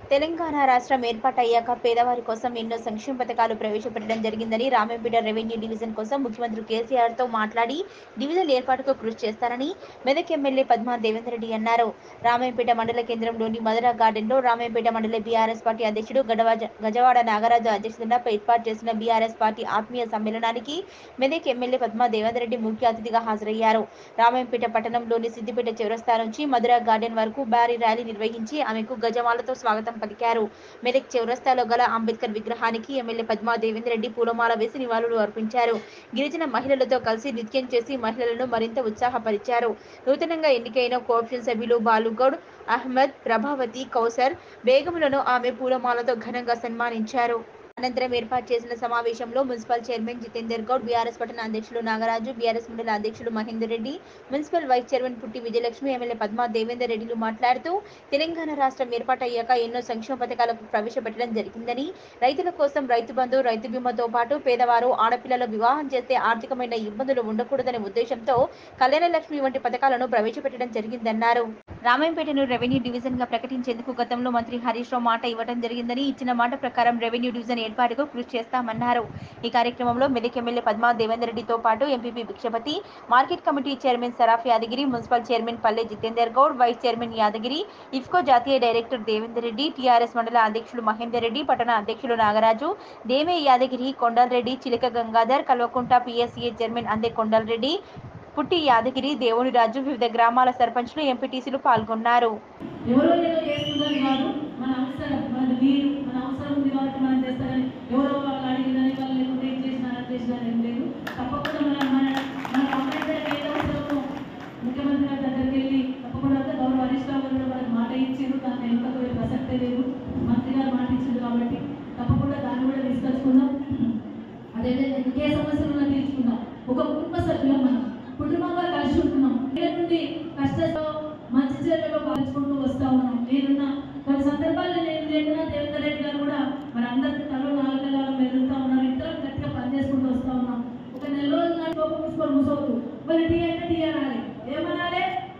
తెలంగాణ రాష్ట్రం ఏర్పాటయ్యాక పేదవారి కోసం ఎన్నో సంక్షేమ పథకాలు ప్రవేశపెట్టడం జరిగిందని రామంపేట రెవెన్యూ డివిజన్ కోసం ముఖ్యమంత్రి కేసీఆర్ తో మాట్లాడి డివిజన్ ఏర్పాటుకు కృషి చేస్తారని మెదక్ ఎమ్మెల్యే పద్మా దేవేందర్ రెడ్డి అన్నారు రామంపేట మండల కేంద్రంలోని మధుర గార్డెన్ లో రామంపేట మండల బీఆర్ఎస్ పార్టీ అధ్యక్షుడు గడవాజ గజవాడ నాగరాజు అధ్యక్షతన ఏర్పాటు చేసిన బీఆర్ఎస్ పార్టీ ఆత్మీయ సమ్మేళనానికి మెదక్ ఎమ్మెల్యే పద్మా దేవేందర్ రెడ్డి ముఖ్య అతిథిగా హాజరయ్యారు రామంపేట పట్టణంలోని సిద్దిపేట చౌరస్తా నుంచి మధుర గార్డెన్ వరకు భారీ ర్యాలీ నిర్వహించి ఆమెకు గజమాలతో స్వాగతం పలికారు మెదక్ చౌరస్తాలో గల అంబేద్కర్ విగ్రహానికి ఎమ్మెల్యే పద్మా దేవేందర్ రెడ్డి పూలమాల వేసి నివాళులు అర్పించారు గిరిజన మహిళలతో కలిసి నృత్యం చేసి మహిళలను మరింత ఉత్సాహపరిచారు నూతనంగా ఎన్నికైన కోఆప్షన్ సభ్యులు బాలుగౌడ్ అహ్మద్ ప్రభావతి కౌసర్ బేగములను ఆమె పూలమాలతో ఘనంగా సన్మానించారు అనంతరం ఏర్పాటు చేసిన సమావేశంలో municipal chairman Jitender Goud BRS పట్టణ అధ్యక్షులు నాగరాజు బీఆర్ఎస్ మండల అధ్యక్షులు Mahender Reddy municipal vice chairman Putti Vijayalakshmi MLA Padma Devender రెడ్డిలు మాట్లాడుతూ తెలంగాణ రాష్ట్రం ఏర్పాటయ్యాక ఎన్నో సంక్షేమ పథకాలకు ప్రవేశపెట్టడం జరిగిందని రైతుల కోసం రైతు బంధు రైతు బీమాతో పాటు పేదవారు ఆడపిల్లల వివాహం చేస్తే ఆర్థికమైన ఇబ్బందులు ఉండకూడదనే ఉద్దేశంతో కళ్యాణ లక్ష్మి వంటి పథకాలను ప్రవేశపెట్టడం జరిగిందన్నారు రామాయంపేటను రెవెన్యూ డివిజన్ గా ప్రకటించేందుకు గతంలో మంత్రి హరీష్ రావు మాట ఇవ్వడం జరిగిందని ఇచ్చిన మాట ప్రకారం రెవెన్యూ డివిజన్ ఏర్పాటుకు కృషి చేస్తామన్నారు ఈ కార్యక్రమంలో మెదక్ ఎమ్మెల్యే పద్మా దేవేందర్ రెడ్డితో పాటు MPP Bhikshapathi market committee chairman Saraf Yadagiri municipal chairman Palle Jitender Goud vice chairman Yadagiri IFFCO జాతీయ డైరెక్టర్ దేవేందర్ రెడ్డి టీఆర్ఎస్ మండల అధ్యక్షులు మహేందర్ రెడ్డి పట్టణ అధ్యక్షులు నాగరాజు దేమే యాదగిరి కొండల్రెడ్డి చిలక గంగాధర్ కల్వకుంట పిఎస్సీఏ చైర్మన్ అందే కొండల్రెడ్డి పుట్టి యాదగిరి దేవుని రాజు వివిధ గ్రామాల సర్పంచ్లు ఎంపీటీసీలు పాల్గొన్నారు ఎవరో ఏదో చేస్తుందని కాదు మన అవసరం మన వీరు మన అవసరం ఉంది కాబట్టి మనం చేస్తారని ఎవరో వాళ్ళు అడిగిందని వాళ్ళు లేకుంటే ఏం చేసినా అది చేసినా ఏం లేదు తప్పకుండా మన మన మన కంప్లైంట్ ఏదో అవసరమో ముఖ్యమంత్రి గారి దగ్గరికి వెళ్ళి తప్పకుండా అంటే గౌరవ హరీష్ రావు గారు కూడా మనకు మాట ఇచ్చారు దాన్ని వెనుకపోయే ప్రసక్తే లేదు మంత్రి గారు మాట ఇచ్చారు కాబట్టి తప్పకుండా దాన్ని కూడా తీసుకొచ్చుకుందాం అదేవిధంగా ఇంకే సమస్యలు ఉన్నా తీర్చుకుందాం ఒక కుటుంబ సభ్యులం మనం కుటుంబంగా కలిసి ఉంటున్నాం ఇళ్ళ నుండి కష్టంతో మంచి చెడ్డలో పాల్చుకుంటూ వస్తా ఉన్నాం నేనున్న కొన్ని సందర్భాల్లో నేను లేకున్నా దేవేందర్ రెడ్డి గారు కూడా మరి అందరికీ తలో నాలుగు మెదులుతా ఉన్నారు ఇద్దరం గట్టిగా పనిచేసుకుంటూ వస్తా ఉన్నాం ఒక నెల రోజులు నాటి కోపం మూసుకొని మూసవద్దు మరి టీ అంటే టీ అనాలి ఏమనాలి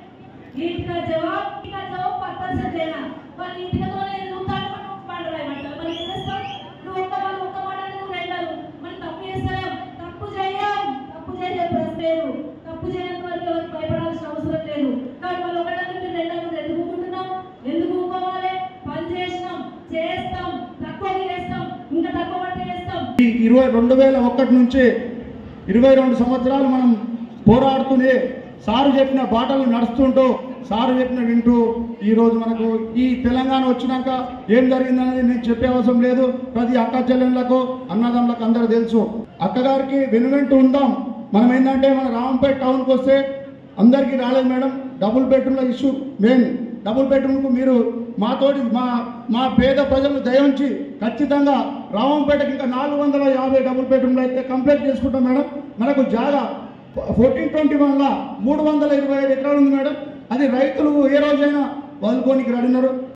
ఇంటికా జవాబ్ ఇంటికా జవాబ్ పర్పస్ దేనా వాళ్ళు ఇంటికతోనే నువ్వు తాడుకొని పాట రాయమంటారు మరి ఏం చేస్తావు నువ్వు ఒక్క వాళ్ళు ఒక్క మాట అంటే నువ్వు రెండారు మరి తప్పు చేస్తాం తప్పు చేయం తప్పు చేసే ప్రశ్న లేదు తప్పు చేయనంత వరకు ఎవరికి భయపడాల్సిన అవసరం లేదు కానీ వాళ్ళు ఒకటంటే మీరు రెండో ఎందుకు ఊరుకుంటున్నాం ఎందుకు ఊరుకోవాలి పని చేసినాం చేస్తాం తక్కువ చేస్తాం ఇంకా తక్కువ పడితే చేస్తాం ఈ ఇరవై రెండు వేల ఒకటి నుంచి ఇరవై రెండు సంవత్సరాలు మనం పోరాడుతూనే సారు చెప్పిన బాటలు నడుస్తుంటూ సారు చెప్పిన వింటూ ఈరోజు మనకు ఈ తెలంగాణ వచ్చినాక ఏం జరిగిందనేది నేను చెప్పే అవసరం లేదు ప్రతి అక్క చెల్లెళ్ళకు అన్నదమ్ములకు అందరూ తెలుసు అక్కగారికి వెనువెంటూ ఉందాం మనం ఏంటంటే మన రామంపేట టౌన్కి వస్తే అందరికీ రాలేదు మేడం డబుల్ బెడ్రూమ్ల ఇష్యూ మెయిన్ డబుల్ బెడ్రూమ్కు మీరు మాతోటి మా మా పేద ప్రజలను దయించి ఖచ్చితంగా రామంపేటకి ఇంకా నాలుగు వందల యాభై డబుల్ బెడ్రూమ్లు అయితే కంప్లీట్ చేసుకుంటాం మేడం మనకు జాగా ఫోర్టీన్ ట్వంటీ వన్లో మూడు వందల ఇరవై ఐదు ఎకరాలు ఉంది మేడం అది రైతులు ఏ రోజైనా వదులుకోనికి రెడీ ఉన్నారు